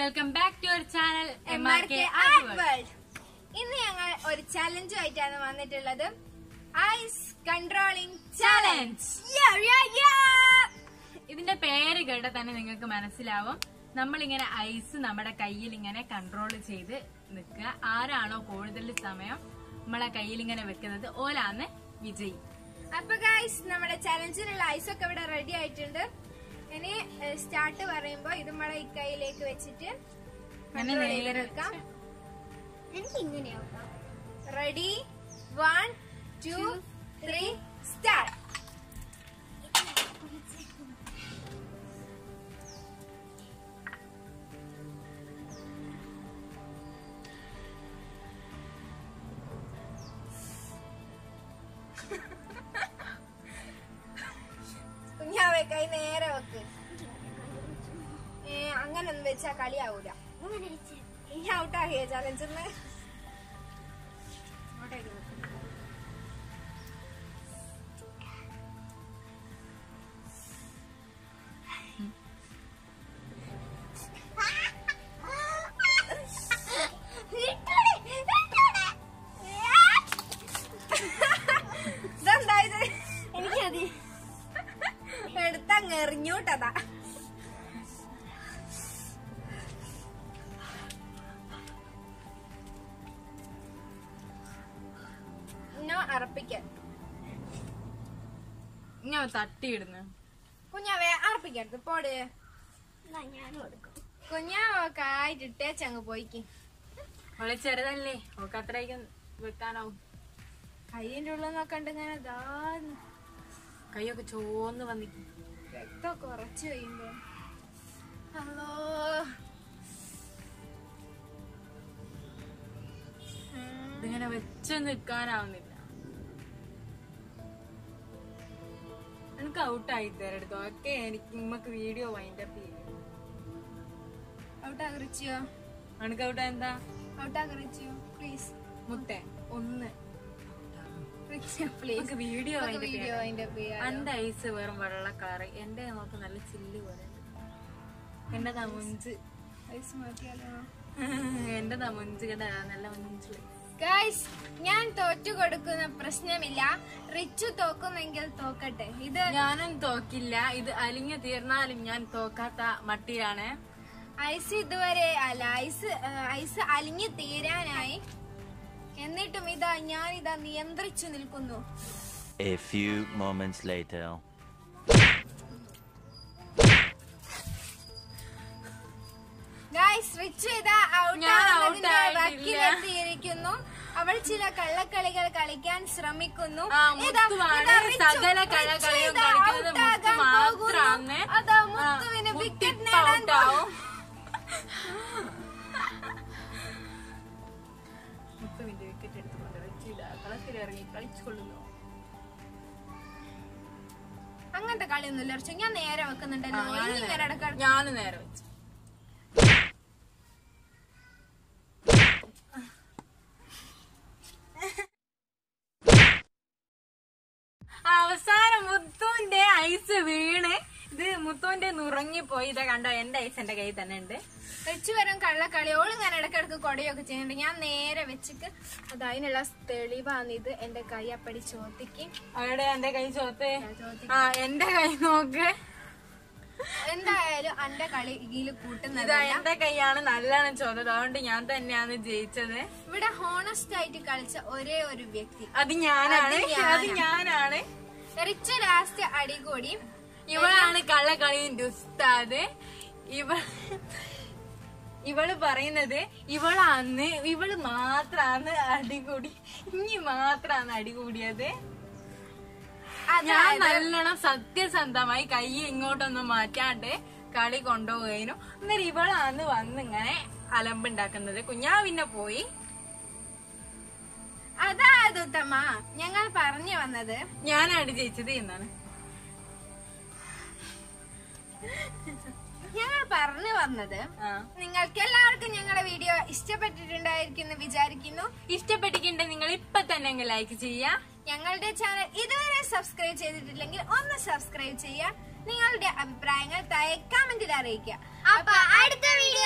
Welcome back to our channel M R K Art World. ഇന്ന് ഞങ്ങൾ ഒരു ചലഞ്ചും ആയിട്ടാണ് വന്നിട്ടുള്ളത് ഐസ് കൺട്രോളിംഗ് ചലഞ്ച് ഇതിന്റെ പേര് കേട്ട തന്നെ നിങ്ങൾക്ക് മനസ്സിലാവും നമ്മളിങ്ങനെ ഐസ് നമ്മുടെ കയ്യിൽ ഇങ്ങനെ കൺട്രോൾ ചെയ്ത് നിൽക്കുക ആരാണോ കൂടുതൽ സമയം നമ്മളെ കയ്യിൽ ഇങ്ങനെ വെക്കുന്നത് ഓലാന്ന് വിജയി അപ്പൊ ഗൈസ് നമ്മുടെ ചലഞ്ചിനുള്ള ഐസ് ഒക്കെ ഇവിടെ റെഡി ആയിട്ടുണ്ട് ഇനി സ്റ്റാർട്ട് പറയുമ്പോ ഇത് നമ്മളെ ഈ കയ്യിലേക്ക് വെച്ചിട്ട് അങ്ങനെ control ചെയ്ത് നേരെ വെക്കാം ready one two three start കുഞ്ഞാവെ കൈ നേരെ വെക്ക് ഏ അങ്ങനൊന്നും വെച്ചാ കളിയാവൂല ഇനി ഔട്ടാകിയ ചലഞ്ചിന്ന് ഇതെന്തായത് എനിക്കതി എടുത്തങ്ങ് എറിഞ്ഞൂട്ടതാ ഇന്നോ അറപ്പിക്കാൻ ഞാൻ തട്ടിയിടുന്നു കുഞ്ഞാവേ അറപ്പിക്കരുത് പോട് കുഞ്ഞാവൊക്കെ ആയിട്ട് ഇട്ടേച്ചങ്ങ് പോയിക്ക് അവളെ ചെറുതല്ലേ അവൾക്ക് അത്രയ്ക്കും വെക്കാനാവും കയ്യിന്റെ ഉള്ളിൽ നോക്കണ്ട് ഇങ്ങനെ ദാ കൈയൊക്കെ ചോന്ന് വന്നിക്കും രക്തമൊക്കെ ഉറച്ചു കഴിയുമ്പോ ഹലോ ഇതിങ്ങനെ വെച്ച് നിൽക്കാനാവുന്നില്ല എനിക്ക് ഔട്ടായി തരടുത്തോ ഒക്കെ എനിക്ക് നമുക്ക് വീഡിയോ വൈൻഡപ്പ് ചെയ്യും ഔട്ടാകറിച്ചിയോ എനിക്ക് ഔട്ടാ എന്താ ഔട്ടാകറിച്ചിയോ പ്ലീസ് മുത്തേ ഒന്ന് പ്ലീസ് നമുക്ക് വീഡിയോ വൈൻഡപ്പ് വീഡിയോ ചെയ്യാം അതിന്റെ പേര് എന്റെ ഐസ് വെറും വെള്ള കളറ് എന്റെ നമുക്ക് നല്ല ചില്ല് പോലെ എന്റെ തമുഞ്ച് ഐസ് മാറ്റിയാലോ എന്റെ തമുഞ്ച് കേട്ടാ നല്ല മുഞ്ച് ഗൈസ് ഞാൻ തോറ്റു കൊടുക്കുന്ന പ്രശ്നമില്ല റിച്ചു തോക്കുന്നെങ്കിൽ തോക്കട്ടെ ഇത് ഞാനും തോക്കില്ല ഇത് അലിഞ്ഞു തീർന്നാലും ഞാൻ തോക്കാത്ത മട്ടിയാണ് ഐസ് ഇതുവരെ അല്ല ഐസ് ആ, ഐസ് അലിഞ്ഞു തീരാനായി എന്നിട്ടും ഇതാ ഞാൻ ഇതാ നിയന്ത്രിച്ചു നിൽക്കുന്നു A few moments later. Guys Richu ഇതാ ഞാൻ out ഔട്ടാകുന്നതിന്റെ ആയിട്ടില്ല. വക്കിലെത്തിയിരിക്കുന്നു അവൾ ചില കള്ളക്കളികൾ കളിക്കാൻ ശ്രമിക്കുന്നു ആ, ഇതാ, മുത്തുവാണ് ഇതാ റിച്ചു, സകല റിച്ചു കള്ളക്കളിയും ഇതാ കളിക്കുന്നത് out മുത്ത് ആകാൻ മാത്രാണ്. പോകുന്നു. അതാ ആ, മുത്തുവിന് മുത്ത് വിക്കറ്റ് ഇപ്പൊ നേടാൻ out ആവും. മുത്തുവിന്റെ വിക്കറ്റ് എടുത്തുകൊണ്ട് വെച്ചില്ല കളത്തിലിറങ്ങി കളിച്ചുകൊള്ളുന്നു അങ്ങനത്തെ കളിയൊന്നുമില്ല റിച്ചു ഞാൻ നേരെ വെക്കുന്നുണ്ടല്ലോ ഇനി ഇങ്ങനെ ഇടയ്ക്ക് ഞാൻ നേരെ വെച്ചു അവസാനം മുത്തുവിന്റെ ഐസ് വീണ് ഇത് മുത്തുവിന്റെ നുറങ്ങിപ്പോയി ഇതാ കണ്ടോ എന്റെ ഐസ് എന്റെ കയ്യിൽ തന്നെ ഉണ്ട് വെച്ച് വരും കള്ളക്കളി ഓള് ഞാൻ ഇടക്കിടക്ക് കൊടയൊക്കെ ചെയ്യുന്നുണ്ട് ഞാൻ നേരെ വെച്ചിട്ട് അത് അതിനുള്ള തെളിവാണ് ഇത് എന്റെ കൈ അപ്പടി ചോത്തിക്ക് അവിടെ എന്റെ കൈ ചോത്ത് ചോത്തി ആ എന്റെ കൈ നോക്ക് എന്തായാലും എന്റെ കളി ഇതിൽ ഇതാ കൂട്ടുന്നത് എന്റെ കൈയാണ് നല്ലോണം ചോദത് അതുകൊണ്ട് ഞാൻ തന്നെയാണ് ജയിച്ചത് ഇവിടെ ഹോണസ്റ്റ് ആയിട്ട് കളിച്ച ഒരേ ഒരു വ്യക്തി അത് ഞാനാണ് അത് ഞാനാ. അത് ഞാനാണ് റിച്ച് ലാസ്റ്റ് അടികൂടി ഇവളാണ് കള്ളക്കളിന്റെ ഉസ്താദ് ഇവ ഇവള് പറയുന്നത് ഇവളാന്ന് ഇവള് മാത്രാണ് അടികൂടി ഇനി മാത്രാണ് അടികൂടിയത് ഞാൻ നല്ലോണം സത്യസന്ധമായി കൈ ഇങ്ങോട്ടൊന്നും മാറ്റാണ്ട് കളി കൊണ്ടുപോകുകയും അന്നേരം ഇവളാന്ന് വന്നിങ്ങനെ അലമ്പുണ്ടാക്കുന്നത് കുഞ്ഞാ പിന്നെ പോയി അതാ അതുത്തമ്മ ഞങ്ങൾ പറഞ്ഞു വന്നത് ഞാനാണ് ജയിച്ചത് എന്നാണ് ഞങ്ങൾ പറഞ്ഞു വന്നത് ആ നിങ്ങൾക്ക് എല്ലാവർക്കും ഞങ്ങളുടെ വീഡിയോ ഇഷ്ടപ്പെട്ടിട്ടുണ്ടായിരിക്കും എന്ന് വിചാരിക്കുന്നു ഇഷ്ടപ്പെട്ടിട്ടുണ്ട് നിങ്ങൾ ഇപ്പൊ തന്നെ അങ്ങ് ലൈക്ക് ചെയ്യാ ഞങ്ങളുടെ ചാനൽ ഇതുവരെ സബ്സ്ക്രൈബ് ചെയ്തിട്ടില്ലെങ്കിൽ ഒന്ന് സബ്സ്ക്രൈബ് ചെയ്യുക നിങ്ങളുടെ അഭിപ്രായങ്ങൾ താഴെ കമന്റിൽ അറിയിക്കുക അപ്പൊ അടുത്ത വീഡിയോ